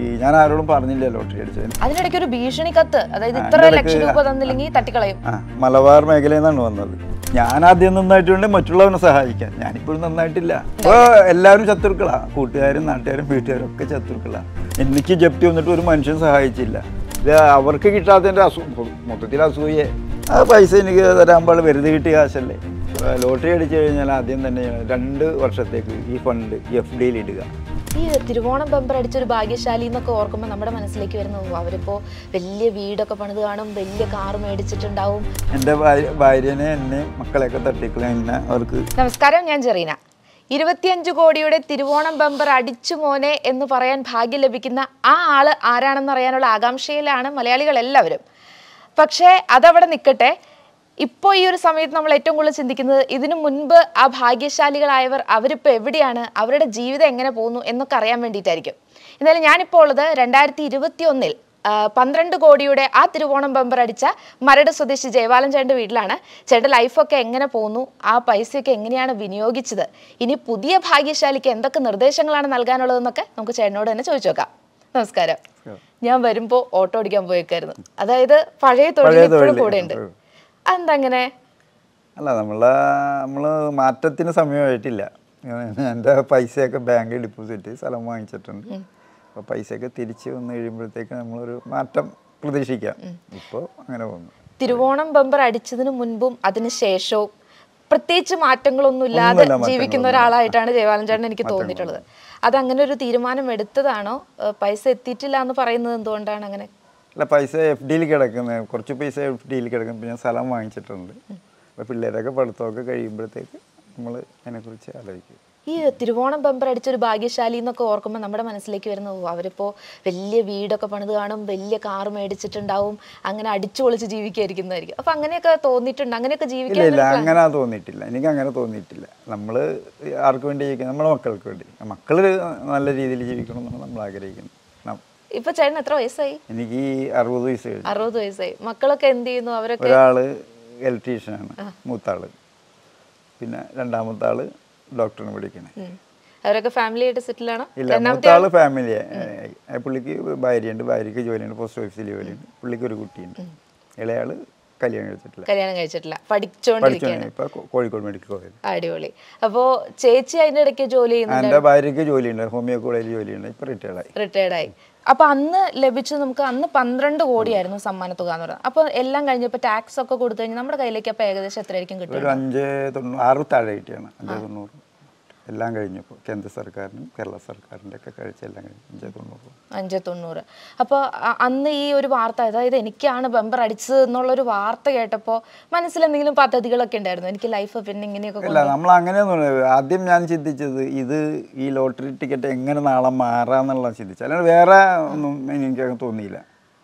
ഈ ഞാൻ ആരോടും പറഞ്ഞില്ല ലോട്ടറി അടിച്ചത് അതിനിടയ്ക്ക് ഒരു ഭീഷണി കത്ത് അതായത് ആ, ഇത്ര അതിന്റെ ലക്ഷം ഇടയ്ക്ക് രൂപ തന്നില്ലെങ്കിൽ തട്ടിക്കളയും ആ മലബാർ മേഖലയിൽ നിന്നാണ് വന്നത് ഞാൻ ആദ്യം നന്നായിട്ടുണ്ട് മറ്റുള്ളവനെ സഹായിക്കാൻ ഞാനിപ്പോഴും നന്നായിട്ടില്ല ഇപ്പോൾ എല്ലാവരും ശത്രുക്കളാ കൂട്ടുകാരും നാട്ടുകാരും വീട്ടുകാരും ഒക്കെ ശത്രുക്കളാ എനിക്ക് ജപ്തി വന്നിട്ട് ഒരു മനുഷ്യൻ സഹായിച്ചില്ല ഇത് അവർക്ക് കിട്ടാത്തതിൻ്റെ അസൂ മൊത്തത്തിൽ അസൂയെ ആ പൈസ എനിക്ക് തരാൻ പാട് വെറുതെ കിട്ടിയ കാശല്ലേ ലോട്ടറി അടിച്ചു കഴിഞ്ഞാൽ ആദ്യം തന്നെ രണ്ട് വർഷത്തേക്ക് ഈ ഫണ്ട് എഫ് ഡിയിൽ ഇടുക ഈ തിരുവോണം ബമ്പർ അടിച്ചൊരു ഭാഗ്യശാലി എന്നൊക്കെ ഓർക്കുമ്പോൾ നമ്മുടെ മനസ്സിലേക്ക് വരുന്നു "ഓ, അവരിപ്പോ വലിയ വീടൊക്കെ പണിത് കാണും വലിയ കാർ മേടിച്ചിട്ടുണ്ടാവും എൻ്റെ ഭാര്യ ഭാര്യനെ എന്നെ മക്കളെയൊക്കെ തട്ടിക്കളെ എന്നെ അവർക്ക് നമസ്കാരം ഞാൻ ജെറീന ഇരുപത്തിയഞ്ച് കോടിയുടെ തിരുവോണം ബമ്പർ അടിച്ചു മോനെ എന്ന് പറയാൻ ഭാഗ്യം ലഭിക്കുന്ന ആ ആള് ആരാണെന്ന് അറിയാനുള്ള ആകാംക്ഷയിലാണ് മലയാളികൾ എല്ലാവരും പക്ഷേ അതവിടെ നിൽക്കട്ടെ ഇപ്പോൾ ഈ ഒരു സമയത്ത് നമ്മൾ ഏറ്റവും കൂടുതൽ ചിന്തിക്കുന്നത് ഇതിനു മുൻപ് ആ ഭാഗ്യശാലികളായവർ അവരിപ്പോൾ എവിടെയാണ് അവരുടെ ജീവിതം എങ്ങനെ പോകുന്നു എന്നൊക്കെ അറിയാൻ വേണ്ടിയിട്ടായിരിക്കും എന്നാലും ഞാനിപ്പോൾ ഉള്ളത് രണ്ടായിരത്തി ഇരുപത്തി ഒന്നിൽ പന്ത്രണ്ട് കോടിയുടെ ആ തിരുവോണം ബമ്പർ അടിച്ച മരട് സ്വദേശി ജയപാലൻ ചേട്ടൻ്റെ വീട്ടിലാണ് ചേട്ടൻ്റെ ലൈഫൊക്കെ എങ്ങനെ പോകുന്നു ആ പൈസയൊക്കെ എങ്ങനെയാണ് വിനിയോഗിച്ചത് ഇനി പുതിയ ഭാഗ്യശാലിക്ക് എന്തൊക്കെ നിർദ്ദേശങ്ങളാണ് നൽകാനുള്ളതെന്നൊക്കെ നമുക്ക് ചേട്ടനോട് തന്നെ ചോദിച്ചു നോക്കാം നമസ്കാരം ഞാൻ വരുമ്പോൾ ഓട്ടോ ഓടിക്കാൻ പോയേക്കായിരുന്നു അതായത് പഴയ തൊഴിൽ പഴയ ഇപ്പോഴും തൊഴില്. കൂടെ ഉണ്ട് അതെന്താ അങ്ങനെ അല്ല നമ്മളെ നമ്മൾ മാറ്റത്തിന് സമയമായിട്ടില്ല എൻ്റെ പൈസയൊക്കെ ബാങ്കിൽ ഡിപ്പോസിറ്റ് സ്ഥലം വാങ്ങിച്ചിട്ടുണ്ട് അപ്പോൾ പൈസയൊക്കെ തിരിച്ച് വന്ന് കഴിയുമ്പോഴത്തേക്ക് നമ്മളൊരു മാറ്റം പ്രതീക്ഷിക്കാം ഇപ്പോൾ അങ്ങനെ പോകുന്നു തിരുവോണം ബമ്പർ അടിച്ചതിന് മുൻപും അതിന് ശേഷവും പ്രത്യേകിച്ച് മാറ്റങ്ങളൊന്നും ഇല്ലാതെ ഒന്നുമില്ല, മാറ്റങ്ങളൊന്നും ജീവിക്കുന്ന ഒരാളായിട്ടാണ് ജയപാലൻ ചേട്ടൻ എനിക്ക് തോന്നിയിട്ടുള്ളത് അത് അങ്ങനെ ഒരു തീരുമാനം എടുത്തതാണോ ഏഹ് പൈസ എത്തിയിട്ടില്ല എന്ന് പറയുന്നത് എന്തുകൊണ്ടാണ് അങ്ങനെ അല്ല പൈസ എഫ് ഡിയിൽ കിടക്കുന്നത് കുറച്ച് പൈസ എഫ് ഡിയിൽ കിടക്കും പിന്നെ സ്ഥലം വാങ്ങിച്ചിട്ടുണ്ട് അപ്പോൾ പിള്ളേരൊക്കെ പഠിത്തമൊക്കെ കഴിയുമ്പോഴത്തേക്ക് നമ്മൾ അതിനെക്കുറിച്ച് ആലോചിക്കും ഈ തിരുവോണം ബമ്പർ അടിച്ചൊരു ഭാഗ്യശാലി എന്നൊക്കെ ഓർക്കുമ്പോൾ നമ്മുടെ മനസ്സിലേക്ക് വരുന്നു "ഓ, അവരിപ്പോ വലിയ വീടൊക്കെ പണിത് കാണും വലിയ കാർ മേടിച്ചിട്ടുണ്ടാവും അങ്ങനെ അടിച്ചു പൊളിച്ച് ജീവിക്കായിരിക്കുന്നതായിരിക്കും അപ്പൊ അങ്ങനെയൊക്കെ തോന്നിയിട്ടുണ്ട് അങ്ങനെയൊക്കെ ഇല്ല ജീവിക്കാൻ ഇല്ല അങ്ങനെ തോന്നിയിട്ടില്ല എനിക്ക് അങ്ങനെ തോന്നിയിട്ടില്ല നമ്മൾ ആർക്ക് വേണ്ടി ജീവിക്കണം നമ്മുടെ മക്കൾക്ക് വേണ്ടി മക്കൾ നല്ല രീതിയിൽ ജീവിക്കണം എന്നാണ് നമ്മൾ ആഗ്രഹിക്കുന്നത് നം- ഇപ്പൊ ചേട്ടൻ എത്ര വയസ്സായി എനിക്ക് ഈ അറുപത് വയസ്സ് കഴിഞ്ഞു അറുപത് വയസ്സായി മക്കളൊക്കെ എന്ത് ചെയ്യുന്നു അവരൊക്കെ ഒരാള് ഇലക്ട്രീഷ്യനാണ് മൂത്താള് പിന്നെ രണ്ടാമത്തെ ആള് ഡോക്ടറിന് പഠിക്കണേ ഉം. അവരൊക്കെ ഫാമിലി ആയിട്ട് സെറ്റിൽ ആണോ ഇല്ല മൂത്താള് ഫാമിലി പുള്ളിക്ക് ഭാര്യയുണ്ട് ഭാര്യയ്ക്ക് ജോലിയുണ്ട് പോസ്റ്റ് ഓഫീസിൽ ജോലിയുണ്ട് പുള്ളിക്ക് ഒരു കുട്ടിയുണ്ട് ഇളയാള് കല്യാണം കഴിച്ചിട്ടില്ല കല്യാണം കഴിച്ചിട്ടില്ല പഠിച്ചോണ്ടിരിക്കുകയാണ് പഠിച്ചോണ്ട് ഇപ്പൊ കോ- കോഴിക്കോട് മെഡിക്കൽ കോളേജ് അടിപൊളി അപ്പോ ചേച്ചി അതിന്റെ ഇടയ്ക്ക് ജോലി ചെയ്യുന്നുണ്ട് എൻ്റെ ഭാര്യയ്ക്ക് ജോലിയുണ്ട് ഹോമിയോ കോളേജിൽ ജോലിയുണ്ട് ഇപ്പൊ റിട്ടയർഡായി റിട്ടയർഡ് ആയി അപ്പൊ അന്ന് ലഭിച്ചത് നമുക്ക് അന്ന് പന്ത്രണ്ട് കോടിയായിരുന്നു സമ്മാന തുക എന്ന് പറയുന്നത് അപ്പൊ എല്ലാം കഴിഞ്ഞപ്പോ ടാക്സ് ഒക്കെ കൊടുത്തു കഴിഞ്ഞാൽ നമ്മുടെ കയ്യിലേക്ക് അപ്പൊ ഏകദേശം എത്രയായിരിക്കും കിട്ടുക ഒരു അഞ്ച് തൊണ്ണൂറ് ആറ് താഴെ കിട്ടിയാണ് അഞ്ച് തൊണ്ണൂറ് എല്ലാം കഴിഞ്ഞപ്പോൾ കേന്ദ്ര സർക്കാരിനും കേരള സർക്കാരിൻ്റെ ഒക്കെ കഴിച്ച് എല്ലാം കഴിഞ്ഞു അഞ്ച് തൊണ്ണൂറ് അഞ്ച് തൊണ്ണൂറ് അപ്പോൾ അന്ന് ഈ ഒരു വാർത്ത അതായത് എനിക്കാണ് ബമ്പർ അടിച്ചത് എന്നുള്ളൊരു വാർത്ത കേട്ടപ്പോൾ മനസ്സിൽ എന്തെങ്കിലും പദ്ധതികളൊക്കെ ഉണ്ടായിരുന്നു എനിക്ക് ലൈഫ് പിന്നെ ഇങ്ങനെയൊക്കെ ഇല്ല നമ്മൾ അങ്ങനെയൊന്നും ആദ്യം ഞാൻ ചിന്തിച്ചത് ഇത് ഈ ലോട്ടറി ടിക്കറ്റ് എങ്ങനെ നാളെ മാറാന്നുള്ള ചിന്തിച്ചത് അല്ലാണ്ട് വേറെ ഒന്നും എനിക്ക് തോന്നിയില്ല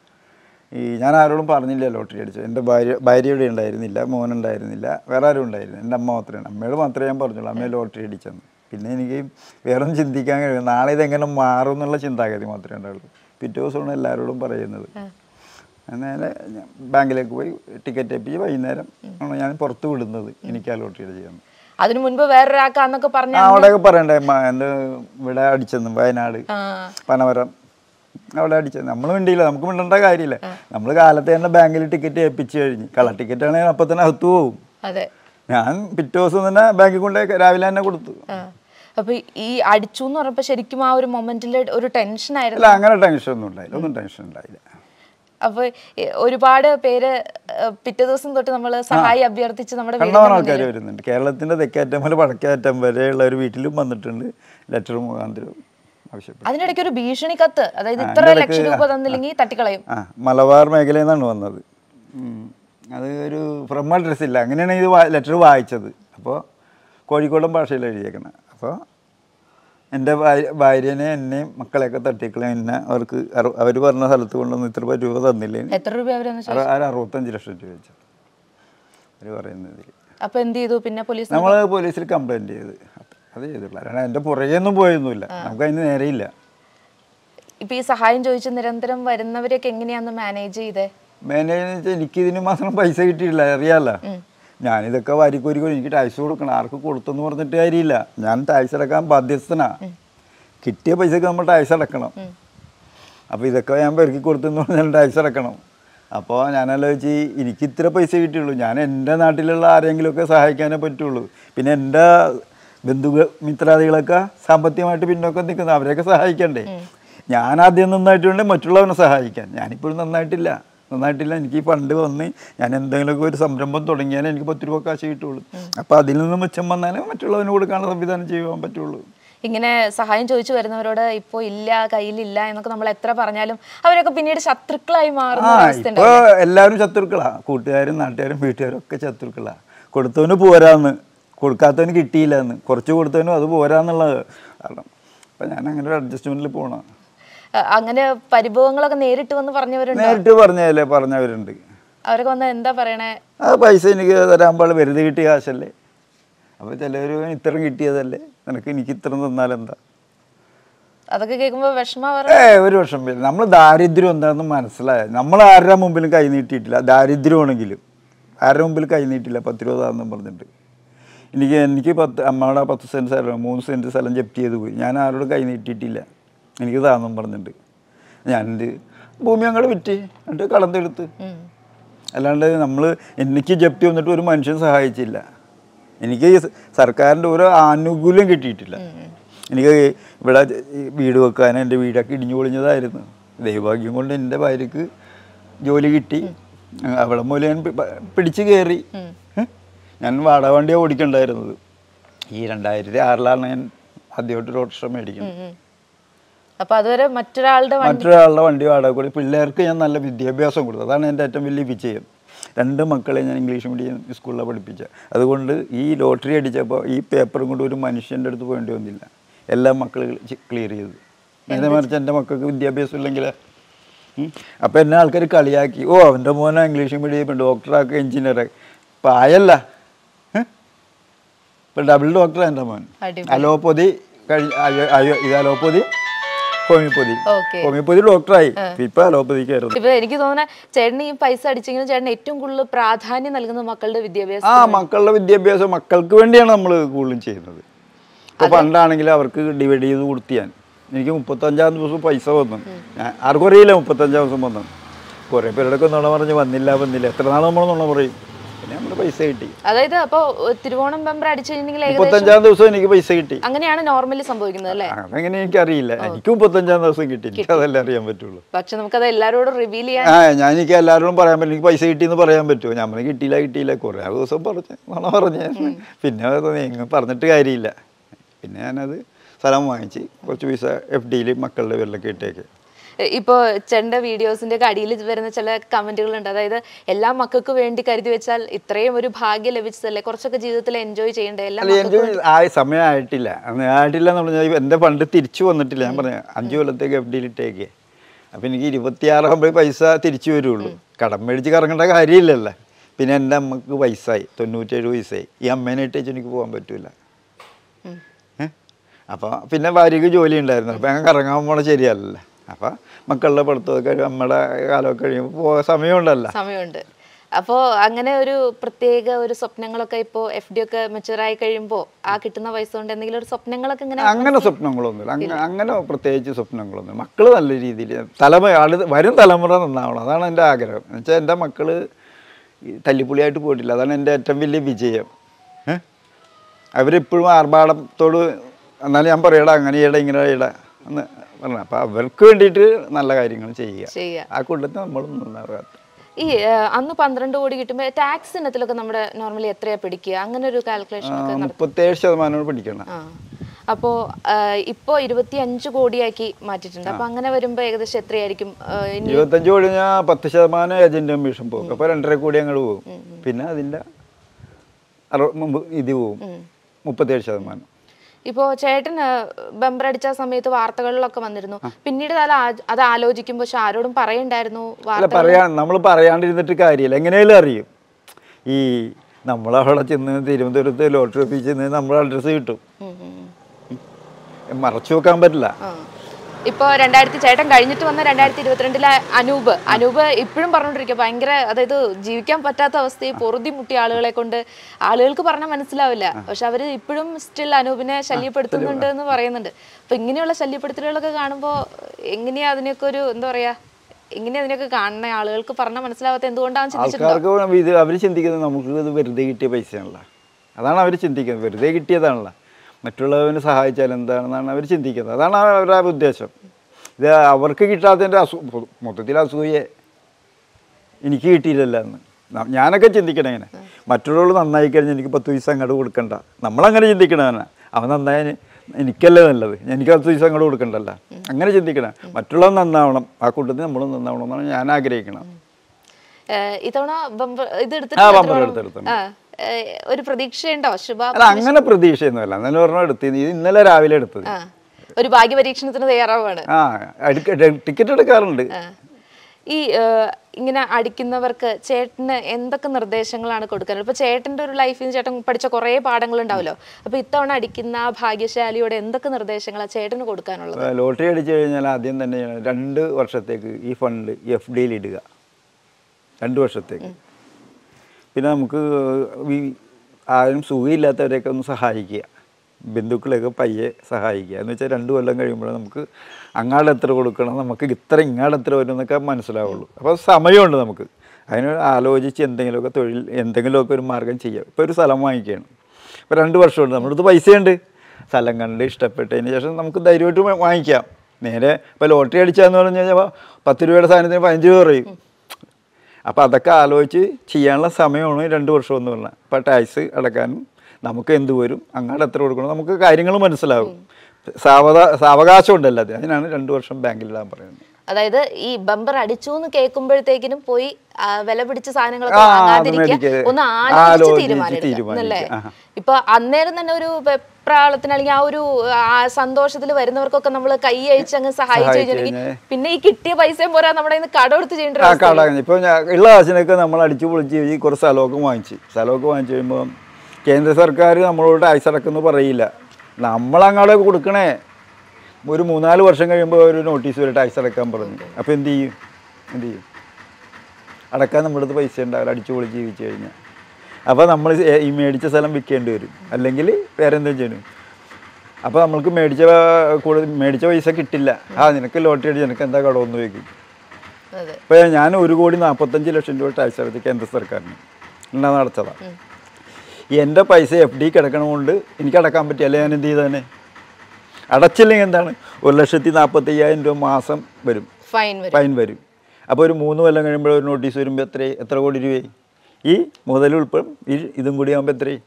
ഈ ഞാൻ ആരോടും പറഞ്ഞില്ല ലോട്ടറി അടിച്ചത് എൻ്റെ ഭാര്യ ഭാര്യയുടെ ഉണ്ടായിരുന്നില്ല മോനുണ്ടായിരുന്നില്ല വേറെ ആരും ഉണ്ടായിരുന്നില്ല എൻ്റെ അമ്മ മാത്രമേ അമ്മയോട് മാത്രമേ ഞാൻ പറഞ്ഞുള്ളൂ അമ്മയെ ലോട്ടറി അടിച്ചെന്ന് പിന്നെ എനിക്ക് വേറെ ഒന്നും ചിന്തിക്കാൻ കഴിയും നാളെ ഇതെങ്ങനെ മാറും എന്നുള്ള ചിന്താഗതി മാത്രമേ ഉണ്ടാവുള്ളൂ പിറ്റേ ദിവസമാണ് എല്ലാവരോടും പറയുന്നത് നേരെ ഞാൻ ബാങ്കിലേക്ക് പോയി ടിക്കറ്റ് ഏൽപ്പിച്ച് വൈകുന്നേരം ആണ് ഞാൻ പുറത്ത് വിടുന്നത് എനിക്ക് ആ ലോട്ടറി അടിച്ചതെന്ന് അതിനു മുൻപ് വേറൊരാൾക്കാന്നൊക്കെ പറഞ്ഞ ആ അവിടെയൊക്കെ പറയണ്ടേ മ- എൻ്റെ ഇവിടെ അടിച്ചെന്ന് വയനാട് ആ, പനവരം അവിടെ അടിച്ചത് നമ്മൾ മിണ്ടിയില്ല നമുക്ക് മിണ്ടേണ്ട കാര്യമില്ല നമ്മൾ കാലത്ത് തന്നെ ബാങ്കിൽ ടിക്കറ്റ് ഏൽപ്പിച്ച് കഴിഞ്ഞ് കളർ ടിക്കറ്റ് ആണെങ്കിൽ അപ്പം തന്നെ അകത്ത് പോകും അതെ ഞാൻ പിറ്റേ ദിവസം തന്നെ ബാങ്കിൽ കൊണ്ട് രാവിലെ തന്നെ കൊടുത്തു ആ. അപ്പൊ ഈ അടിച്ചു എന്ന് പറഞ്ഞപ്പോ ശരിക്കും ആ ഒരു മൊമെന്റിൽ ഒരു ടെൻഷൻ ആയിരുന്നു അല്ല അങ്ങനെ ടെൻഷൻ ഒന്നും ഉണ്ടായില്ല ഒന്നും ടെൻഷൻ ഉണ്ടായില്ല അപ്പൊ ഈ ഒരുപാട് പേര് ഏഹ്, പിറ്റേ ദിവസം തൊട്ട് നമ്മൾ സഹായി അഭ്യർത്ഥിച്ച് നമ്മുടെ വീടിന്റെ കണ്ടവൻ ആൾക്കാർ വരുന്നുണ്ട് കേരളത്തിൻ്റെ തെക്കേറ്റം മുതൽ വടക്കേറ്റം വരെയുള്ള ഒരു വീട്ടിലും വന്നിട്ടുണ്ട് ലെറ്റർ മുഖാന്തരം ആവശ്യപ്പെട്ടു അതിനിടയ്ക്ക് ഒരു ഭീഷണി കത്ത് അതായത് ഇത്ര ലക്ഷം രൂപ തന്നില്ലെങ്കിൽ തട്ടിക്കളയും ആ മലബാർ മേഖലയിൽ നിന്നാണ് വന്നത് ഉം. അത് ഒരു ഫ്രം അഡ്രസ് ഇല്ല അങ്ങനെയാണ് ഇത് ലെറ്റർ വായിച്ചത് അപ്പോൾ കോഴിക്കോടൻ ഭാഷയിൽ എഴുതിയേക്കണം അപ്പോൾ എൻ്റെ ഭാര്യ ഭാര്യനെ എന്നെയും മക്കളെയൊക്കെ തട്ടിക്കളെ എന്നെ അവർക്ക് അവർ പറഞ്ഞ സ്ഥലത്ത് കൊണ്ടുവന്ന് ഇത്ര രൂപ തന്നില്ലേ എത്ര രൂപ അവരെന്ന് ചോദിച്ചു അറ- ഒരു അറുപത്തഞ്ച് ലക്ഷം രൂപ വെച്ചു അവർ പറയുന്നതിൽ അപ്പൊ എന്ത് ചെയ്തു പിന്നെ പോലീസ് നമ്മൾ പോലീസിൽ കംപ്ലൈൻറ്റ് ചെയ്ത് അത് ചെയ്തിട്ടില്ല കാരണം എൻ്റെ പുറകെയൊന്നും പോയൊന്നുമില്ല നമുക്ക് അതിന് നേരെയില്ല ഇപ്പൊ ഈ സഹായം ചോദിച്ച് നിരന്തരം വരുന്നവരെയൊക്കെ എങ്ങനെയാന്ന് മാനേജ് ചെയ്തേ മാനേജ് വെച്ചാൽ എനിക്ക് ഇതിന് മാത്രം പൈസ കിട്ടിയിട്ടില്ല അറിയാമല്ലോ ഞാനിതൊക്കെ വാരിക്കോരി കോരി എനിക്ക് ടാക്സ് കൊടുക്കണം ആർക്ക് കൊടുത്തെന്ന് പറഞ്ഞിട്ട് കാര്യമില്ല ഞാൻ ടാക്സ് അടക്കാൻ ബാധ്യസ്ഥനാ കിട്ടിയ പൈസക്ക് നമ്മൾ ടാക്സ് അടക്കണം അപ്പോൾ ഇതൊക്കെ ഞാൻ പെരുക്കി കൊടുത്തെന്ന് പറഞ്ഞാൽ ടാക്സ് അടക്കണം അപ്പോൾ ഞാൻ ആലോചിച്ച് എനിക്ക് ഇത്ര പൈസ കിട്ടിയുള്ളൂ ഞാൻ എൻ്റെ നാട്ടിലുള്ള ആരെങ്കിലുമൊക്കെ സഹായിക്കാനേ പറ്റുള്ളൂ പിന്നെ എൻ്റെ ബന്ധു മിത്രാദികളൊക്കെ സാമ്പത്തികമായിട്ട് പിന്നോക്കം നിൽക്കുന്നത് അവരെയൊക്കെ സഹായിക്കണ്ടേ ഞാൻ ആദ്യം നന്നായിട്ടുണ്ട് മറ്റുള്ളവനെ സഹായിക്കാൻ ഞാനിപ്പോഴും നന്നായിട്ടില്ല നന്നായിട്ടില്ല എനിക്ക് ഈ ഫണ്ട് വന്ന് ഞാൻ എന്തെങ്കിലുമൊക്കെ ഒരു സംരംഭം തുടങ്ങിയാലേ എനിക്ക് പത്ത് രൂപ കാശ് കിട്ടുള്ളൂ അപ്പോൾ അതിൽ നിന്ന് മിച്ചം വന്നാലേ മറ്റുള്ളവന് കൊടുക്കാനുള്ള സംവിധാനം ചെയ്യാൻ പറ്റുള്ളൂ ഇങ്ങനെ സഹായം ചോദിച്ചു വരുന്നവരോട് ഇപ്പോൾ ഇല്ല കയ്യിലില്ല എന്നൊക്കെ നമ്മൾ എത്ര പറഞ്ഞാലും അവരൊക്കെ പിന്നീട് ശത്രുക്കളായി മാറുന്ന ആ ഒരു അവസ്ഥ ഇപ്പൊ എല്ലാവരും ശത്രുക്കളാ കൂട്ടുകാരും നാട്ടുകാരും വീട്ടുകാരും ഒക്കെ ശത്രുക്കളാ കൊടുത്തവന് പോരാന്ന് കൊടുക്കാത്തവന് കിട്ടിയില്ല എന്ന് കുറച്ച് കൊടുത്തവനും അത് പോരാന്നുള്ളത് കാരണം അപ്പൊ ഞാൻ അങ്ങനെ ഒരു അഡ്ജസ്റ്റ്മെന്റിൽ പോണം അഹ് അങ്ങനെ പരിഭവങ്ങളൊക്കെ നേരിട്ട് വന്ന് പറഞ്ഞവരുണ്ട് നേരിട്ട് പറഞ്ഞല്ലേ പറഞ്ഞവരുണ്ട് അവരൊക്കെ വന്ന് എന്താ പറയണേ ആ പൈസ എനിക്ക് തരാൻ പാടില്ല വെറുതെ കിട്ടിയ കാശല്ലേ അപ്പോൾ ചിലവർ ഇത്രയും കിട്ടിയതല്ലേ നിനക്ക് എനിക്ക് ഇത്രയും തന്നാലെന്താ അതൊക്കെ കേൾക്കുമ്പോൾ വിഷമം അവർ ഏ ഒരു വർഷം പേര് നമ്മൾ ദാരിദ്ര്യം എന്താണെന്ന് മനസ്സിലായ നമ്മൾ ആരുടെ മുമ്പിലും കൈ നീട്ടിയിട്ടില്ല ദാരിദ്ര്യമാണെങ്കിലും ആരുടെ മുമ്പിൽ കൈ നീട്ടില്ല പത്ത് രൂപ താന്നും പറഞ്ഞിട്ട് എനിക്ക് എനിക്ക് പത്ത് അമ്മയുടെ പത്ത് സെൻറ്റ് സ്ഥലം മൂന്ന് സെൻറ്റ് സ്ഥലം ജപ്തി ചെയ്ത് പോയി ഞാൻ ആരോടും കൈ നീട്ടിയിട്ടില്ല എനിക്ക് താന്നും പറഞ്ഞിട്ട് ഞാൻ ഭൂമി അങ്ങോട്ട് വിറ്റ് എന്നിട്ട് കടം തെടുത്ത് അല്ലാണ്ട് നമ്മൾ എനിക്ക് ജപ്തി വന്നിട്ട് ഒരു മനുഷ്യൻ സഹായിച്ചില്ല എനിക്ക് ഈ സ- സർക്കാരിൻ്റെ ഓരോ ആനുകൂല്യം കിട്ടിയിട്ടില്ല എനിക്ക് ഇവിടെ ഈ വീട് വെക്കാൻ എൻ്റെ വീടൊക്കെ ഇടിഞ്ഞു പൊളിഞ്ഞതായിരുന്നു ദൈവഭാഗ്യം കൊണ്ട് എൻ്റെ ഭാര്യക്ക് ജോലി കിട്ടി അവിടെ മൂലം ഞാൻ പി- പ- പിടിച്ച് കയറി ഏ? ഞാൻ വാടക വണ്ടിയാണ് ഓടിക്കണ്ടായിരുന്നത് ഈ രണ്ടായിരത്തി ആറിലാണ് ഞാൻ ആദ്യമായിട്ട് ഒരു ഓട്ടോറിക്ഷ മേടിക്കുന്നത് അപ്പൊ അതുവരെ മറ്റൊരാളുടെ വണ്ടി മറ്റൊരാളുടെ വണ്ടി വാടക കൂടി പിള്ളേർക്ക് ഞാൻ നല്ല വിദ്യാഭ്യാസം കൊടുത്തു അതാണ് എൻ്റെ ഏറ്റവും വലിയ വിജയം രണ്ട് മക്കളെ ഞാൻ ഇംഗ്ലീഷ് മീഡിയം സ്കൂളിലാണ് പഠിപ്പിച്ചത് അതുകൊണ്ട് ഈ ലോട്ടറി അടിച്ചപ്പോൾ ഈ പേപ്പറും കൊണ്ട് ഒരു മനുഷ്യൻ്റെ അടുത്ത് പോകേണ്ടി വന്നില്ല എല്ലാ മക്കൾ ക്ലിയർ ചെയ്തു നേരെ മറിച്ച് എൻ്റെ മക്കൾക്ക് വിദ്യാഭ്യാസം ഇല്ലെങ്കിൽ അപ്പോൾ എന്നെ ആൾക്കാർ കളിയാക്കി ഓ അവൻ്റെ മോനെ ഇംഗ്ലീഷ് മീഡിയം ഡോക്ടറാക്കി എഞ്ചിനീയറാക്കി ഇപ്പം ആയല്ല ഇപ്പം ഡബിൾ ഡോക്ടറാണ് എൻ്റെ മോൻ അടിപൊളി. അലോപ്പതി കഴിഞ്ഞ അയ്യോ- അയ്യോ ഇത് അലോപ്പതി ഹോമിയോപ്പതി ഓക്കെ ഹോമിയോപ്പതി ഡോക്ടറായി ഇപ്പൊ അലോപ്പതിക്കായിരുന്നു ഇപ്പൊ എനിക്ക് തോന്നുന്ന ചേട്ടന് ഈ പൈസ അടിച്ചെങ്കിലും ചേട്ടൻ ഏറ്റവും കൂടുതൽ പ്രാധാന്യം നൽകുന്നത് മക്കളുടെ വിദ്യാഭ്യാസം ആ മക്കളുടെ വിദ്യാഭ്യാസം മക്കൾക്ക് വേണ്ടിയാണ് നമ്മൾ കൂടുതലും ചെയ്യുന്നത് ഇപ്പോൾ പണ്ടാണെങ്കിൽ അവർക്ക് ഡിവൈഡ് ചെയ്ത് കൊടുത്തു ഞാൻ എനിക്ക് മുപ്പത്തഞ്ചാം ദിവസം പൈസ വന്നു ഞാൻ ആർക്കും അറിയില്ല മുപ്പത്തഞ്ചാം ദിവസം വന്നു കുറേ പേരുടെയൊക്കെ നുണ പറഞ്ഞ് വന്നില്ല വന്നില്ല എത്ര നാൾ നമ്മൾ നുണ പറയും പിന്നെ നമ്മൾ പൈസ കിട്ടി അതായത് അപ്പൊ തിരുവോണം ബമ്പർ അടിച്ചു കഴിഞ്ഞെങ്കിൽ ഏകദേശം മുപ്പത്തഞ്ചാം ദിവസം എനിക്ക് പൈസ കിട്ടി അങ്ങനെയാണ് നോർമലി സംഭവിക്കുന്നത് അല്ലേ അതെങ്ങനെ എനിക്കറിയില്ല എനിക്ക് മുപ്പത്തഞ്ചാം ദിവസം കിട്ടി എനിക്ക് അതല്ലേ അറിയാൻ പറ്റുള്ളൂ പക്ഷെ നമുക്കത് എല്ലാരോടും റിവീൽ ചെയ്യാൻ ആ ഞാൻ എനിക്ക് എല്ലാവരോടും പറയാൻ പറ്റും എനിക്ക് പൈസ കിട്ടിയെന്ന് പറയാൻ പറ്റുമോ നമ്മൾ കിട്ടിയില്ല കിട്ടിയില്ല കുറേ ദിവസം പറഞ്ഞു നുണ പറഞ്ഞ് പിന്നെ അത് നീങ്ങ പറഞ്ഞിട്ട് കാര്യമില്ല പിന്നെ ഞാനത് സ്ഥലം വാങ്ങിച്ച് കുറച്ച് പൈസ എഫ് ഡിയിൽ മക്കളുടെ പേരിലൊക്കെ ഇട്ടേക്ക് ഇപ്പോ ചേട്ടന്റെ വീഡിയോസിന്റെ ഒക്കെ അടിയിൽ വരുന്ന ചില കമന്റുകൾ ഉണ്ട് അതായത് എല്ലാ മക്കൾക്ക് വേണ്ടി കരുതി വെച്ചാൽ ഇത്രയും ഒരു ഭാഗ്യം ലഭിച്ചതല്ലേ കുറച്ചൊക്കെ ജീവിതത്തിൽ എൻജോയ് ചെയ്യണ്ടേ എല്ലാ അല്ല എൻ്റെ ആ സമയമായിട്ടില്ല അന്ന് ആയിട്ടില്ല എന്ന് പറഞ്ഞാൽ എൻ്റെ ഫണ്ട് തിരിച്ചു വന്നിട്ടില്ല ഞാൻ പറഞ്ഞു അഞ്ച് കൊല്ലത്തേക്ക് എഫ് ഡിയിൽ ഇട്ടേക്ക് അപ്പം എനിക്ക് ഇരുപത്തിയാറാകുമ്പോൾ പൈസ തിരിച്ചു വരുള്ളൂ കടം മേടിച്ച് കറങ്ങേണ്ട കാര്യമില്ലല്ലോ പിന്നെ എൻ്റെ അമ്മക്ക് വയസ്സായി തൊണ്ണൂറ്റേഴ് വയസ്സായി ഈ അമ്മേനെ ഇട്ടേച്ച് എനിക്ക് പോകാൻ പറ്റൂല ഉം. അപ്പോൾ പിന്നെ ഭാര്യയ്ക്ക് ജോലി ഉണ്ടായിരുന്നു അപ്പം ഞങ്ങൾ കറങ്ങാൻ പോണ ശരിയല്ലല്ലോ അപ്പം മക്കളുടെ പഠിത്തമൊക്കെ നമ്മുടെ കാലമൊക്കെ കഴിയുമ്പോൾ പോകാൻ സമയമുണ്ടല്ലോ സമയമുണ്ട് അപ്പോ അങ്ങനെ ഒരു പ്രത്യേക ഒരു സ്വപ്നങ്ങളൊക്കെ ഇപ്പോ എഫ് ഡി ഒക്കെ മെച്ചുവർ ആയി കഴിയുമ്പോൾ ആ കിട്ടുന്ന പൈസ കൊണ്ട് എന്തെങ്കിലും ഒരു സ്വപ്നങ്ങളൊക്കെ ഇങ്ങനെ അങ്ങനെ സ്വപ്നങ്ങളൊന്നുമില്ല അങ്ങ അങ്ങനെ പ്രത്യേകിച്ച് സ്വപ്നങ്ങളൊന്നും മക്കൾ നല്ല രീതിയിൽ തലമുറ അടുത്ത് വരും തലമുറ നന്നാവണം അതാണ് എൻ്റെ ആഗ്രഹം എന്ന് വെച്ചാൽ എൻ്റെ മക്കൾ തല്ലിപ്പുളിയായിട്ട് പോയിട്ടില്ല അതാണ് എൻ്റെ ഏറ്റവും വലിയ വിജയം ഏ? അവരെപ്പോഴും ആർഭാടത്തോട് എന്നാലും ഞാൻ പറയടാ അങ്ങനെ ചെയ്യടാ ഇങ്ങനെ ചെയ്യടാ എന്ന് പറഞ്ഞു അപ്പോൾ അവർക്ക് വേണ്ടിയിട്ട് നല്ല കാര്യങ്ങൾ ചെയ്യുക ചെയ്യുക ആ കൂട്ടത്തിൽ നമ്മളും നന്നാകാത്ത ഈ ആ, അന്ന് പന്ത്രണ്ട് കോടി കിട്ടുമ്പോൾ ടാക്സ് ഇനത്തിലൊക്കെ നമ്മുടെ നോർമലി എത്രയാ പിടിക്കുക അങ്ങനെ ഒരു കാൽക്കുലേഷൻ ഒക്കെ നട- മുപ്പത്തേഴ് ശതമാനം പിടിക്കണം ആ അപ്പോ ആ, ഇപ്പോ ഇരുപത്തി അഞ്ച് കോടിയാക്കി മാറ്റിയിട്ടുണ്ട് അപ്പൊ അങ്ങനെ വരുമ്പോ ഏകദേശം എത്രയായിരിക്കും ആ, ഇനി ഇരുപത്തഞ്ച് കോടി ഞാൻ പത്ത് ശതമാനം ഏജന്റ് കമ്മീഷൻ പോകും അപ്പോൾ രണ്ടര കോടി അങ്ങോട്ട് പോകും പിന്നെ അതിൻ്റെ അറുപ മുമ്പ് ഇത് പോകും മുപ്പത്തേഴ് ശതമാനം ഇപ്പോ ചേട്ടൻ ബമ്പർ അടിച്ച സമയത്ത് വാർത്തകളിലൊക്കെ വന്നിരുന്നു പിന്നീട് അത് ആ- അത് ആലോചിക്കുമ്പോൾ പക്ഷെ ആരോടും പറയണ്ടായിരുന്നു അല്ല വാർത്ത പറയാ നമ്മൾ പറയാണ്ടിരുന്നിട്ട് കാര്യമില്ല എങ്ങനെയാലും അറിയും ഈ നമ്മളവിടെ ചെന്ന് തിരുവനന്തപുരത്ത് ലോട്ടറി ഓഫീസിൽ ചെന്ന് നമ്മുടെ അഡ്രസ്സ് കിട്ടും ഉം, ഉം, ഉം. മറച്ചു വെക്കാൻ പറ്റില്ല ആ ഇപ്പൊ രണ്ടായിരത്തി ചേട്ടൻ കഴിഞ്ഞിട്ട് വന്ന രണ്ടായിരത്തി ഇരുപത്തിരണ്ടിലെ അനൂപ് അനൂപ് ഇപ്പോഴും പറഞ്ഞോണ്ടിരിക്കുക ഭയങ്കര അതായത് ജീവിക്കാൻ പറ്റാത്ത അവസ്ഥയിൽ പൊറുതി മുട്ടിയ ആളുകളെ കൊണ്ട് ആളുകൾക്ക് പറഞ്ഞാൽ മനസ്സിലാവില്ല പക്ഷെ അവര് ഇപ്പോഴും സ്റ്റിൽ അനൂപിനെ ശല്യപ്പെടുത്തുന്നുണ്ട് എന്ന് പറയുന്നുണ്ട് അപ്പൊ ഇങ്ങനെയുള്ള ശല്യപ്പെടുത്തലുകളൊക്കെ കാണുമ്പോൾ എങ്ങനെയാ അതിനൊക്കെ ഒരു എന്താ പറയാ എങ്ങനെയാ അതിനൊക്കെ കാണുന്ന ആളുകൾക്ക് പറഞ്ഞാൽ മനസ്സിലാവാത്ത എന്തുകൊണ്ടാണ് ചിന്തിച്ചിട്ടുണ്ടോ ആൾക്കാർക്ക് ഇത് അവർ ചിന്തിക്കുന്നത് നമുക്ക് ഇത് വെറുതെ കിട്ടിയ പൈസയാണല്ലോ അതാണ് അവർ ചിന്തിക്കുന്നത് വെറുതെ കിട്ടിയതാണല്ലോ മറ്റുള്ളവനെ സഹായിച്ചാൽ എന്താണെന്നാണ് അവർ ചിന്തിക്കുന്നത് അതാണ് അവരുടെ ഉദ്ദേശം ഇത് അവർക്ക് കിട്ടാത്തതിൻ്റെ അസൂ മൊത്തത്തിൽ അസൂയെ എനിക്ക് കിട്ടിയില്ലല്ലോ എന്ന് ന- ഞാനൊക്കെ ചിന്തിക്കണേ ഇങ്ങനെ മറ്റുള്ളവർ നന്നായി കഴിഞ്ഞാൽ എനിക്ക് പത്ത് പൈസ അങ്ങോട്ട് കൊടുക്കണ്ട നമ്മളങ്ങനെ ചിന്തിക്കണതാണ് അവൻ നന്നായി എനിക്കല്ലേ നല്ലത് എനിക്ക് പത്ത് പൈസ അങ്ങോട്ട് കൊടുക്കണ്ടല്ല അങ്ങനെ ചിന്തിക്കണം മറ്റുള്ളവർ നന്നാവണം ആ കൂട്ടത്തിൽ നമ്മളും നന്നാവണം എന്നാണ് ഞാൻ ആഗ്രഹിക്കണം ഏഹ് ഇത്തവണ ബമ്പർ ഇത് ആ, എടുത്തിട്ട് ബമ്പർ എത്രത്തോളം- എടുത്തെടുത്തു. ആ, ഏഹ് ഒരു പ്രതീക്ഷയുണ്ടോ ശുഭ അല്ല അങ്ങനെ പ്രതീക്ഷയൊന്നുമല്ല എന്നാലും പറഞ്ഞാൽ എടുത്തത് ഇത് ഇന്നലെ രാവിലെ എടുത്തത് ആ ഒരു ഭാഗ്യ പരീക്ഷണത്തിന് തയ്യാറാവുകയാണ് ആ എടുക്ക ടിക്കറ്റ് എടുക്കാറുണ്ട് ആ. ഈ ഏഹ്, ഇങ്ങനെ അടിക്കുന്നവർക്ക് ചേട്ടന് എന്തൊക്കെ നിർദ്ദേശങ്ങളാണ് കൊടുക്കുന്നത് ഇപ്പൊ ചേട്ടന്റെ ഒരു ലൈഫിൽ നിന്ന് ചേട്ടൻ പഠിച്ച കുറേ പാഠങ്ങൾ ഉണ്ടാവല്ലോ അപ്പൊ ഇത്തവണ അടിക്കുന്ന ആ ഭാഗ്യശാലിയോട് എന്തൊക്കെ നിർദ്ദേശങ്ങളാണ് ചേട്ടന് കൊടുക്കാനുള്ളത് ലോട്ടറി അടിച്ചു കഴിഞ്ഞാൽ ആദ്യം തന്നെ ചെയ്യണം രണ്ട് വർഷത്തേക്ക് ഈ ഫണ്ട് എഫ് ഡിയിൽ ഇടുക രണ്ട് വർഷത്തേക്ക് പിന്നെ നമുക്ക് ഈ ആരും സുഖമില്ലാത്തവരെയൊക്കെ ഒന്ന് സഹായിക്കുക ബന്ധുക്കളെയൊക്കെ പയ്യെ സഹായിക്കുക എന്ന് വെച്ചാൽ രണ്ട് കൊല്ലം കഴിയുമ്പോൾ നമുക്ക് അങ്ങാട് എത്ര കൊടുക്കണം നമുക്ക് ഇത്ര ഇങ്ങാട് എത്ര വരും എന്നൊക്കെ മനസ്സിലാവുള്ളൂ അപ്പോൾ സമയമുണ്ട് നമുക്ക് അതിന് ആലോചിച്ച് എന്തെങ്കിലുമൊക്കെ തൊഴിൽ എന്തെങ്കിലുമൊക്കെ ഒരു മാർഗം ചെയ്യാം ഇപ്പോൾ ഒരു സ്ഥലം വാങ്ങിക്കുകയാണ് ഇപ്പോൾ രണ്ട് വർഷമുണ്ട് നമ്മുടെ അടുത്ത് പൈസയുണ്ട് സ്ഥലം കണ്ട് ഇഷ്ടപ്പെട്ടതിന് ശേഷം നമുക്ക് ധൈര്യമായിട്ട് വാ- വാങ്ങിക്കാം നേരെ ഇപ്പോൾ ലോട്ടറി അടിച്ചാന്ന് പറഞ്ഞു കഴിഞ്ഞാൽ പത്ത് രൂപയുടെ സാധനത്തിന് പതിനഞ്ച് രൂപ പറയും അപ്പോൾ അതൊക്കെ ആലോചിച്ച് ചെയ്യാനുള്ള സമയമാണ് രണ്ട് വർഷം എന്ന് പറഞ്ഞാൽ അപ്പോൾ ടാക്സ് അടക്കാനും നമുക്ക് എന്ത് വരും അങ്ങോട്ട് എത്ര കൊടുക്കണം നമുക്ക് കാര്യങ്ങൾ മനസ്സിലാവും സാവകാ സാവകാശം ഉണ്ടല്ലോ അത് അതിനാണ് രണ്ട് വർഷം ബാങ്കിലിടാൻ പറയുന്നത് അതായത് ഈ ബമ്പർ അടിച്ചു എന്ന് കേൾക്കുമ്പോഴത്തേക്കിനും പോയി ആ, വില പിടിച്ച സാധനങ്ങളൊക്കെ ആ, അത് വാങ്ങാതിരിക്കുക മേടിക്കുക. ഒന്ന് ആലോചിച്ച് ആലോചിച്ച് തീരുമാനം തീരുമാനിക്കുക. അല്ലേ ആഹാ. ഇപ്പൊ അന്നേരം തന്നെ ഒരു വെപ്രാളത്തിന് അല്ലെങ്കിൽ ആ ഒരു ആ സന്തോഷത്തിൽ വരുന്നവർക്കൊക്കെ നമ്മൾ കൈ അഴിച്ച് അങ്ങ് സഹായിച്ചു സഹായിച്ച് കഴിഞ്ഞിട്ടുണ്ടെങ്കിൽ പിന്നെ ഈ കിട്ടിയ പൈസയും പോരാ നമ്മുടെ കയ്യിൽ നിന്ന് കട കൊടുത്ത് ചെയ്യേണ്ട ആ ഒരു അവസ്ഥ. കട ഇപ്പോൾ ഉള്ള കാശിനൊക്കെ നമ്മൾ അടിച്ചു പൊളിച്ച് ഈ കുറച്ച് സ്ഥലമൊക്കെ വാങ്ങിച്ച് സ്ഥലമൊക്കെ വാങ്ങിച്ച് കഴിയുമ്പോൾ കേന്ദ്ര സർക്കാർ നമ്മളോട് ടാക്സ് അടക്കുമെന്ന് പറയില്ല നമ്മളങ്ങോട്ട് കൊടുക്കണേ ഒരു മൂന്നാല് വർഷം കഴിയുമ്പോൾ ഒരു നോട്ടീസ് വരെ ടാക്സ് അടക്കാൻ പറഞ്ഞു അപ്പോൾ എന്ത് ചെയ്യും എന്ത് ചെയ്യും അടക്കാൻ നമ്മുടെ അടുത്ത് പൈസ ഉണ്ടാവില്ല അടിച്ചു പൊളിച്ച് ജീവിച്ചു കഴിഞ്ഞാൽ അപ്പോൾ നമ്മൾ ഈ മേടിച്ച സ്ഥലം വിൽക്കേണ്ടി വരും അല്ലെങ്കിൽ വേറെ എന്തെങ്കിലും ചെയ്യണം അപ്പോൾ നമ്മൾക്ക് മേടിച്ച കൂടുതൽ മേടിച്ച പൈസ കിട്ടില്ല ആ നിനക്ക് ലോട്ടറി അടിച്ച് നിനക്ക് എന്താ കടമെന്ന് ചോദിക്കും അതെ ഇപ്പോൾ ഞാൻ ഒരു കോടി നാൽപ്പത്തഞ്ച് ലക്ഷം രൂപ ടാക്സ് അടച്ച് കേന്ദ്ര സർക്കാരിന് ഉണ്ടാ അടച്ചതാണ് എൻ്റെ പൈസ എഫ് ഡി കിടക്കണമുണ്ട് എനിക്ക് അടക്കാൻ പറ്റില്ല ഞാൻ എന്ത് ചെയ്താനെ അടച്ചില്ലെങ്കിൽ എന്താണ് ഒരു ലക്ഷത്തി നാൽപ്പത്തയ്യായിരം രൂപ മാസം വരും ഫൈൻ വരും ഫൈൻ വരും അപ്പോൾ ഒരു മൂന്ന് കൊല്ലം കഴിയുമ്പോൾ ഒരു നോട്ടീസ് വരുമ്പോൾ എത്ര എത്ര കോടി രൂപയായി ഈ മുതൽ ഉൾപ്പെടും ഈ ഇതും കൂടി ആകുമ്പോൾ എത്രയായി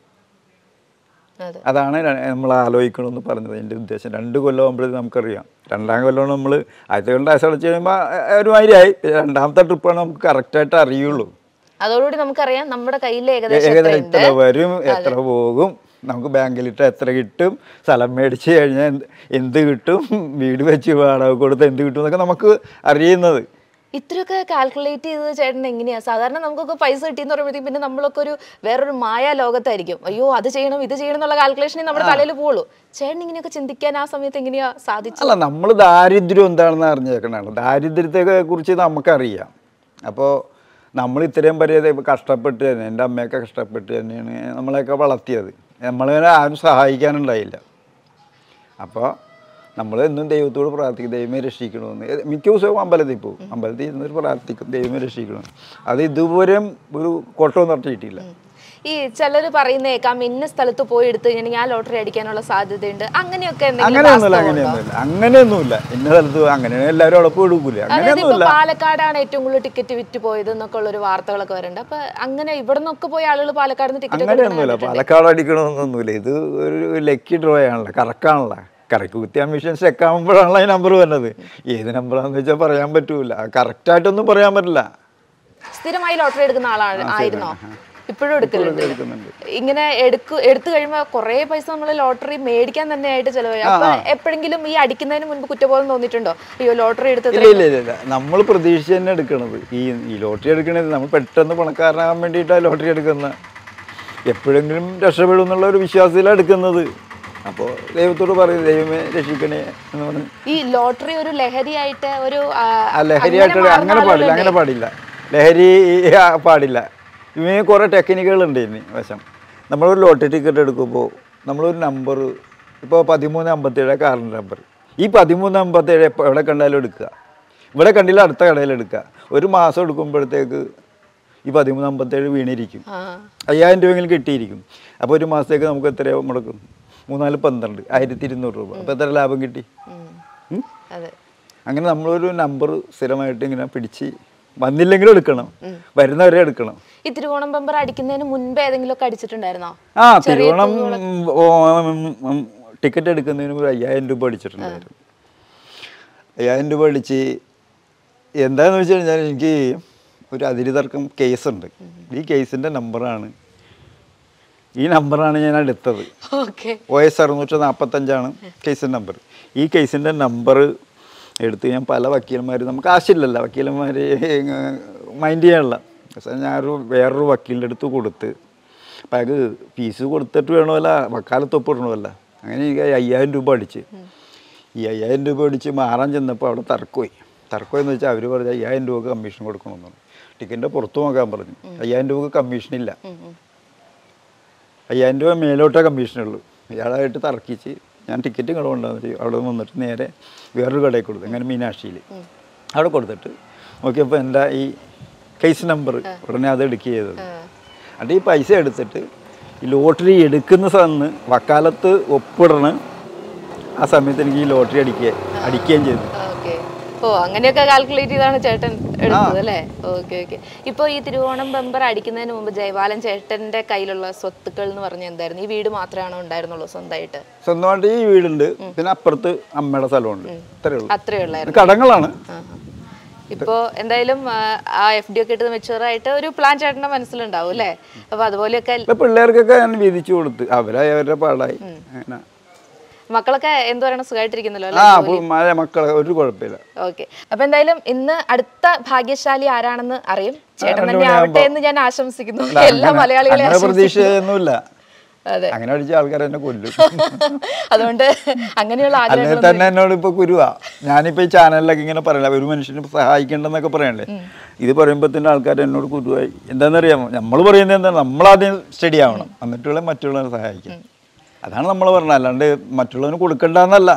അതെ അതാണ് ര- നമ്മൾ ആലോചിക്കണമെന്ന് പറഞ്ഞത് എൻ്റെ ഉദ്ദേശം രണ്ട് കൊല്ലം ആകുമ്പോഴേ നമുക്കറിയാം രണ്ടാം കൊല്ലം നമ്മൾ ആദ്യത്തെ കൊല്ലം ടാക്സ് അടച്ച് കഴിയുമ്പോൾ ഒരുമാതിരിയായി രണ്ടാമത്തെ ട്രിപ്പാണ് നമുക്ക് കറക്റ്റായിട്ട് അറിയുള്ളൂ അതോടുകൂടി നമുക്കറിയാം നമ്മുടെ കയ്യിൽ ഏകദേശം ഏകദേശം എത്രയുണ്ട് എത്ര വരും എത്ര പോകും നമുക്ക് ബാങ്കിലിട്ട് എത്ര കിട്ടും സ്ഥലം മേടിച്ച് കഴിഞ്ഞാൽ എന്ത് എന്ത് കിട്ടും വീട് വെച്ച് വാടക കൊടുത്ത് എന്ത് കിട്ടും എന്നൊക്കെ നമുക്ക് അറിയുന്നത് ഇത്രയൊക്കെ കാൽക്കുലേറ്റ് ചെയ്തത് ചേട്ടൻ എങ്ങനെയാ സാധാരണ നമുക്കൊക്കെ പൈസ കിട്ടിയെന്ന് പറയുമ്പോഴത്തേക്കും പിന്നെ നമ്മളൊക്കെ ഒരു വേറൊരു മായാ ലോകത്തായിരിക്കും അയ്യോ അത് ചെയ്യണം ഇത് ചെയ്യണം എന്നുള്ള കാൽക്കുലേഷനേ നമ്മുടെ തലയിൽ പോവുള്ളൂ ചേട്ടൻ ഇങ്ങനെയൊക്കെ ചിന്തിക്കാൻ ആ സമയത്ത് എങ്ങനെയാ സാധിച്ചത് അല്ല നമ്മൾ ദാരിദ്ര്യം എന്താണെന്ന് അറിഞ്ഞേക്കണതാണ് ദാരിദ്ര്യത്തെ കുറിച്ച് നമുക്കറിയാം അപ്പോൾ നമ്മൾ ഇത്രയും വരെ കഷ്ടപ്പെട്ട് തന്നെ എൻ്റെ അമ്മയൊക്കെ കഷ്ടപ്പെട്ട് തന്നെയാണ് നമ്മളെയൊക്കെ വളർത്തിയത് നമ്മളെ ആരും സഹായിക്കാനുണ്ടായില്ല അപ്പോൾ നമ്മൾ എന്നും ദൈവത്തോട് പ്രാർത്ഥിക്കും ദൈവമേ രക്ഷിക്കണമെന്ന് ഏ- മിക്ക ദിവസവും അമ്പലത്തിൽ പോകും അമ്പലത്തിൽ ഇരുന്നിട്ട് പ്രാർത്ഥിക്കും ദൈവമേ രക്ഷിക്കണമെന്ന് അത് ഇതുവരെ ഒരു കൊട്ടവും നടത്തി കിട്ടിയില്ല ഈ ചിലർ പറയുന്നേക്കാം ഇന്ന സ്ഥലത്ത് പോയി എടുത്തു കഴിഞ്ഞാൽ ഞാൻ ലോട്ടറി അടിക്കാനുള്ള സാധ്യതയുണ്ട് അങ്ങനെയൊക്കെ എന്തെങ്കിലും അങ്ങനെയൊന്നുമില്ല വാസ്തവമുണ്ടോ? അങ്ങനെയൊന്നുമില്ല അങ്ങനെയൊന്നുമില്ല ഇന്ന സ്ഥലത്ത് അങ്ങനെ എല്ലാവരും ഉടപ്പ് എടുക്കൂല അതായത് ഇപ്പൊ അങ്ങനെയൊന്നുമില്ല പാലക്കാടാണ് ഏറ്റവും കൂടുതൽ ടിക്കറ്റ് വിറ്റ് പോയത് എന്നൊക്കെ ഉള്ള ഒരു വാർത്തകളൊക്കെ വരുന്നുണ്ട് അപ്പൊ അങ്ങനെ ഇവിടെ നിന്നൊക്കെ പോയ ആളുകൾ പാലക്കാട് നിന്ന് ടിക്കറ്റ് അങ്ങനെയൊന്നുമില്ല പാലക്കാട് അടിക്കണമെന്നൊന്നുമില്ല ഇത് ഒരു ലക്കി ഡ്രോ ആണല്ലോ കറക്കാണല്ലോ കറക്ക് കുത്തിയാൻ മിഷൻ ചെക്കാകുമ്പോഴാണല്ലോ ഈ നമ്പർ വരുന്നത് ഏത് നമ്പറാന്ന് വെച്ചാൽ പറയാൻ പറ്റൂല കറക്റ്റായിട്ടൊന്നും പറയാൻ പറ്റില്ല സ്ഥിരമായി ലോട്ടറി എടുക്കുന്ന ആളാണ് ആയിരുന്നോ ഇപ്പോഴും എടുക്കലുണ്ട് എടുക്കുന്നുണ്ട് ഇങ്ങനെ എടുക്കു എടുത്തു കഴിയുമ്പോൾ കുറേ പൈസ നമ്മൾ ലോട്ടറി മേടിക്കാൻ തന്നെ ആയിട്ട് ചെലവായി അപ്പൊ എപ്പോഴെങ്കിലും ഈ അടിക്കുന്നതിന് മുൻപ് കുറ്റബോധം തോന്നിയിട്ടുണ്ടോ അയ്യോ ലോട്ടറി എടുത്ത് ഇല്ല ഇല്ല ഇല്ല ഇല്ല നമ്മൾ പ്രതീക്ഷിച്ച് തന്നെ എടുക്കണത് ഈ ഈ ലോട്ടറി എടുക്കണത് നമ്മൾ പെട്ടെന്ന് പണക്കാരനാകാൻ വേണ്ടിയിട്ടാണ് ലോട്ടറി എടുക്കുന്നത് എപ്പോഴെങ്കിലും രക്ഷപ്പെടും എന്നുള്ള ഒരു വിശ്വാസത്തിലാണ് എടുക്കുന്നത് അപ്പോൾ ദൈവത്തോട് പറയും ദൈവമേ രക്ഷിക്കണേ എന്ന് പറഞ്ഞ് ഈ ലോട്ടറി ഒരു ലഹരിയായിട്ട് ഒരു ആ, ആ ലഹരിയായിട്ട് അങ്ങനെ അങ്ങനെ മാറുന്ന പാടില്ല അങ്ങനെ പാടില്ല ലഹരി ആ, പാടില്ല ഇവന് കുറേ ടെക്നിക്കുകളുണ്ട് ഇനി വശം നമ്മളൊരു ലോട്ടറി ടിക്കറ്റ് എടുക്കുമ്പോൾ നമ്മളൊരു നമ്പർ ഇപ്പോൾ പതിമൂന്ന് അമ്പത്തേഴ് കാറിൻ്റെ നമ്പർ ഈ പതിമൂന്ന് അമ്പത്തേഴ് എപ്പോൾ എവിടെ കണ്ടാലും എടുക്കുക ഇവിടെ കണ്ടില്ല അടുത്ത കടയിൽ എടുക്കുക ഒരു മാസം എടുക്കുമ്പോഴത്തേക്ക് ഈ പതിമൂന്ന് അമ്പത്തേഴ് വീണിരിക്കും ആ, അയ്യായിരം രൂപയെങ്കിലും കിട്ടിയിരിക്കും അപ്പോൾ ഒരു മാസത്തേക്ക് നമുക്ക് എത്ര മുടക്കും മൂന്നാല് പന്ത്രണ്ട് ആയിരത്തി ഇരുന്നൂറ് രൂപ അപ്പോൾ എത്ര ലാഭം കിട്ടി ഉം. ഉം? അതെ അങ്ങനെ നമ്മളൊരു നമ്പർ സ്ഥിരമായിട്ട് ഇങ്ങനെ പിടിച്ച് വന്നില്ലെങ്കിലും എടുക്കണം വരുന്നവരെ എടുക്കണം ഈ തിരുവോണം ബമ്പർ അടിക്കുന്നതിന് മുൻപ് ഏതെങ്കിലും ഒക്കെ അടിച്ചിട്ടുണ്ടായിരുന്നോ ആ തിരുവോണം ടിക്കറ്റ് എടുക്കുന്നതിന് ഒരു അയ്യായിരം രൂപ അടിച്ചിട്ടുണ്ടായിരുന്നു അയ്യായിരം രൂപ അടിച്ച് എന്താന്ന് വെച്ച് കഴിഞ്ഞാൽ എനിക്ക് ഒരു അതിരി തർക്കം കേസുണ്ട് ഈ കേസിൻ്റെ നമ്പറാണ് ഈ നമ്പറാണ് ഞാൻ എടുത്തത് ഓക്കെ ഒ എസ് അറുന്നൂറ്റി നാൽപ്പത്തഞ്ചാണ് കേസിൻ്റെ നമ്പർ ഈ കേസിൻ്റെ നമ്പർ എടുത്ത് ഞാൻ പല വക്കീലന്മാർ നമുക്ക് ആവശ്യമില്ലല്ലോ വക്കീലന്മാർ മൈൻഡ് ചെയ്യാനുള്ള പക്ഷേ ഞാനൊരു വേറൊരു വക്കീലിൻ്റെ അടുത്ത് കൊടുത്ത് അപ്പം അയാൾക്ക് ഫീസ് കൊടുത്തിട്ട് വേണമല്ല വക്കാലത്ത് ഒപ്പിടണമല്ല അങ്ങനെ എനിക്ക് അയ്യായിരം രൂപ അടിച്ച് ഈ അയ്യായിരം രൂപ അടിച്ച് മാറാൻ ചെന്നപ്പോൾ അവിടെ തർക്കമായി തർക്കമെന്ന് വെച്ചാൽ അവർ പറഞ്ഞ അയ്യായിരം രൂപക്ക് കമ്മീഷൻ കൊടുക്കണമെന്ന് പറഞ്ഞു ടിക്കറ്റിൻ്റെ പുറത്ത് നോക്കാൻ പറഞ്ഞു അയ്യായിരം രൂപക്ക് കമ്മീഷനില്ല അയ്യായിരം രൂപ മേലോട്ടേ കമ്മീഷനുള്ളൂ ഇയാളായിട്ട് തർക്കിച്ച് ഞാൻ ടിക്കറ്റ് ഇങ്ങോട്ട് കൊണ്ടുവന്നിട്ട് അവിടെ വന്നിട്ട് നേരെ വേറൊരു കടയിൽ കൊടുത്തു അങ്ങനെ മീനാക്ഷിയിൽ അവിടെ കൊടുത്തിട്ട് നോക്കിയപ്പോൾ എൻ്റെ ഈ കേസ് നമ്പർ ഉടനെ അത് എടുക്കുക ചെയ്തത് എന്നിട്ട് ഈ പൈസ എടുത്തിട്ട് ഈ ലോട്ടറി എടുക്കുന്ന സമയത്ത് വക്കാലത്ത് ഒപ്പിടണ ആ സമയത്ത് എനിക്ക് ഈ ലോട്ടറി അടിക്കുക അടിക്കുകയും ചെയ്തു ഓക്കെ ഓ അങ്ങനെയൊക്കെ കാൽക്കുലേറ്റ് ചെയ്താണ് ചേട്ടൻ എടുത്തത് അല്ലേ ഓക്കെ ഓക്കെ ഇപ്പോൾ ഈ തിരുവോണം ബമ്പർ അടിക്കുന്നതിന് മുമ്പ് ജയബാലൻ ചേട്ടന്റെ കയ്യിലുള്ള സ്വത്തുക്കൾ എന്ന് പറഞ്ഞ എന്തായിരുന്നു ഈ വീട് മാത്രമാണോ ഉണ്ടായിരുന്നുള്ളൂ സ്വന്തമായിട്ട് സ്വന്തമായിട്ട് ഈ വീടുണ്ട് പിന്നെ അപ്പുറത്ത് അമ്മയുടെ സ്ഥലമുണ്ട് ഇത്രയേ ഉള്ളൂ അത്രേ ഉള്ളായിരുന്നു ഇത് കടങ്ങളാണ് ആഹാ. ഇപ്പോ എന്തായാലും ആ, ആ എഫ് ഡി ഒക്കെ എടുത്ത് മെച്ചുവർ ആയിട്ട് ഒരു പ്ലാൻ ചേട്ടന്റെ മനസ്സിലുണ്ടാവും അല്ലേ അപ്പൊ അതുപോലെയൊക്കെ ഇപ്പൊ പിള്ളേർക്കൊക്കെ ഞാൻ വീതിച്ചു കൊടുത്ത് അവരായി അവരുടെ പാടായി അങ്ങനെ മക്കളൊക്കെ എന്ത് പറയണം സുഖമായിട്ടിരിക്കുന്നല്ലോ ആ അല്ലേ അപ്പൊ മഴ മക്കളെ ഒരു കുഴപ്പമില്ല ഓക്കെ അപ്പൊ എന്തായാലും ഇന്ന് അടുത്ത ഭാഗ്യശാലി ആരാണെന്ന് അറിയും ചേട്ടൻ രണ്ട് തന്നെ മണിയാകുമ്പോ. ആവട്ടെ എന്ന് ഞാൻ ആശംസിക്കുന്നു അല്ല, എല്ലാ അങ്ങനെ- മലയാളികളെ അങ്ങനെ പ്രതീക്ഷയൊന്നുമില്ല അതെ അങ്ങനെ അടിച്ച ആൾക്കാർ എന്നെ കൊല്ലും അതുകൊണ്ട് അങ്ങനെയുള്ള അല്ലെ ആഗ്രഹങ്ങൾ തന്നെ എന്നോട് ഇപ്പൊ കുരുവാ ഞാനിപ്പോ ഈ ചാനലിലൊക്കെ ഇങ്ങനെ പറയല ഒരു മനുഷ്യനെ സഹായിക്കണ്ടെന്നൊക്കെ പറയണ്ടേ ഇത് പറയുമ്പോ തന്നെ ആൾക്കാർ എന്നോട് കുരുവായി എന്താണെന്നറിയാമോ നമ്മൾ പറയുന്നത് എന്താ നമ്മളാദ്യം സ്റ്റഡി ആവണം എന്നിട്ടുള്ള മറ്റുള്ളവരെ സഹായിക്കും അതാണ് നമ്മൾ പറഞ്ഞത് അല്ലാണ്ട് മറ്റുള്ളവന് കൊടുക്കണ്ടെന്നല്ല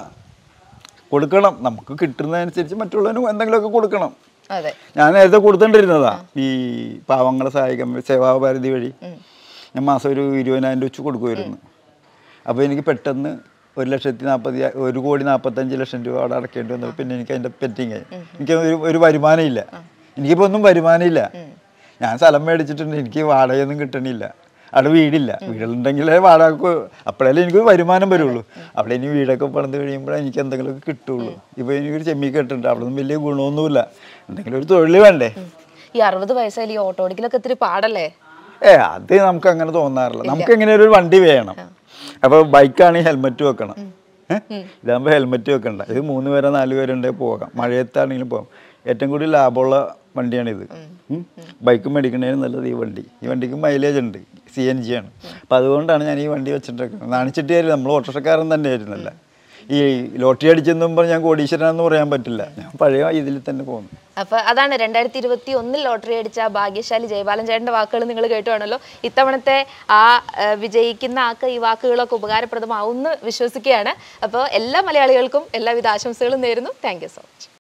കൊടുക്കണം നമുക്ക് കിട്ടുന്നതനുസരിച്ച് മറ്റുള്ളവന് എന്തെങ്കിലുമൊക്കെ കൊടുക്കണം അതെ ഞാൻ നേരത്തെ കൊടുത്തോണ്ടിരുന്നതാ ഈ പാവങ്ങളെ സഹായിക്കാൻ വേണ്ടി സേവാഭാരതി വഴി ഞാൻ മാസം ഒരു ഇരുപതിനായിരം രൂപ വെച്ച് കൊടുക്കുമായിരുന്നു അപ്പോൾ എനിക്ക് പെട്ടെന്ന് ഒരു ലക്ഷത്തി നാൽപ്പത്തി ഒരു കോടി നാൽപ്പത്തഞ്ച് ലക്ഷം രൂപ അവിടെ അടക്കേണ്ടി വന്നു പിന്നെ എനിക്ക് അതിൻ്റെ പെറ്റിങ് ആയി എനിക്ക് ഒരു ഒരു വരുമാനം ഇല്ല എനിക്കിപ്പോൾ ഒന്നും വരുമാനമില്ല ഞാൻ സ്ഥലം മേടിച്ചിട്ടുണ്ട് എനിക്ക് വാടകയൊന്നും കിട്ടണില്ല അവിടെ വീടില്ല വീടുണ്ടെങ്കിലേ വാടക അപ്പോഴല്ലേ എനിക്ക് വരുമാനം വരുള്ളൂ അവിടെ ഇനി വീടൊക്കെ പണിത് കഴിയുമ്പോഴേ എനിക്ക് എന്തെങ്കിലുമൊക്കെ കിട്ടുള്ളൂ ഇപ്പോൾ എനിക്കൊരു ചെമ്മി കെട്ടുണ്ട് അവിടെ ഒന്നും വലിയ ഗുണമൊന്നുമില്ല എന്തെങ്കിലും ഒരു തൊഴിൽ വേണ്ടേ ഈ അറുപത് വയസ്സായാലും ഈ ഓട്ടോ ഓടിക്കലൊക്കെ ഇത്തിരി പാടല്ലേ ഏ അത് നമുക്ക് അങ്ങനെ തോന്നാറില്ല നമുക്ക് എങ്ങനെ ഒരു വണ്ടി വേണം അപ്പോൾ ബൈക്കാണെങ്കിൽ ഹെൽമെറ്റ് വെക്കണം ഏഹ് ഇതാകുമ്പോൾ ഹെൽമെറ്റ് വെക്കണ്ട ഇത് മൂന്ന് പേരോ നാല് പേരുണ്ടെങ്കിൽ പോകാം മഴയത്താണെങ്കിലും പോകാം ഏറ്റവും കൂടുതൽ ലാഭമുള്ള വണ്ടിയാണിത് ഉം. ബൈക്ക് മേടിക്കണതിന് നല്ലത് ഈ വണ്ടി ഈ വണ്ടിക്ക് മൈലേജ് ഉണ്ട് സി എൻ ജി ആണ് അപ്പോൾ അതുകൊണ്ടാണ് ഞാൻ ഈ വണ്ടി വെച്ചിട്ടൊക്കെ നാണിച്ചിട്ടായിരുന്നു നമ്മൾ ഓട്ടോറിക്ഷക്കാരൻ തന്നെയായിരുന്നല്ല ഈ ലോട്ടറി അടിച്ചെന്നും ഞാൻ കോടീശ്വരനാന്ന് പറയാൻ പറ്റില്ല ഞാൻ പഴയ ഇതിൽ തന്നെ പോകുന്നു അപ്പൊ അതാണ് രണ്ടായിരത്തി ഇരുപത്തി ഒന്നിൽ ലോട്ടറി അടിച്ച ആ ഭാഗ്യശാലി ജയബാലൻ ചേട്ടന്റെ വാക്കുകൾ നിങ്ങൾ കേട്ടുവാണല്ലോ ഇത്തവണത്തെ ആ ആ, വിജയിക്കുന്ന ആൾക്ക് ഈ വാക്കുകളൊക്കെ ഉപകാരപ്രദമാവും എന്ന് വിശ്വസിക്കുകയാണ് അപ്പോൾ എല്ലാ മലയാളികൾക്കും എല്ലാവിധ ആശംസകളും നേരുന്നു താങ്ക് യു സോ മച്ച്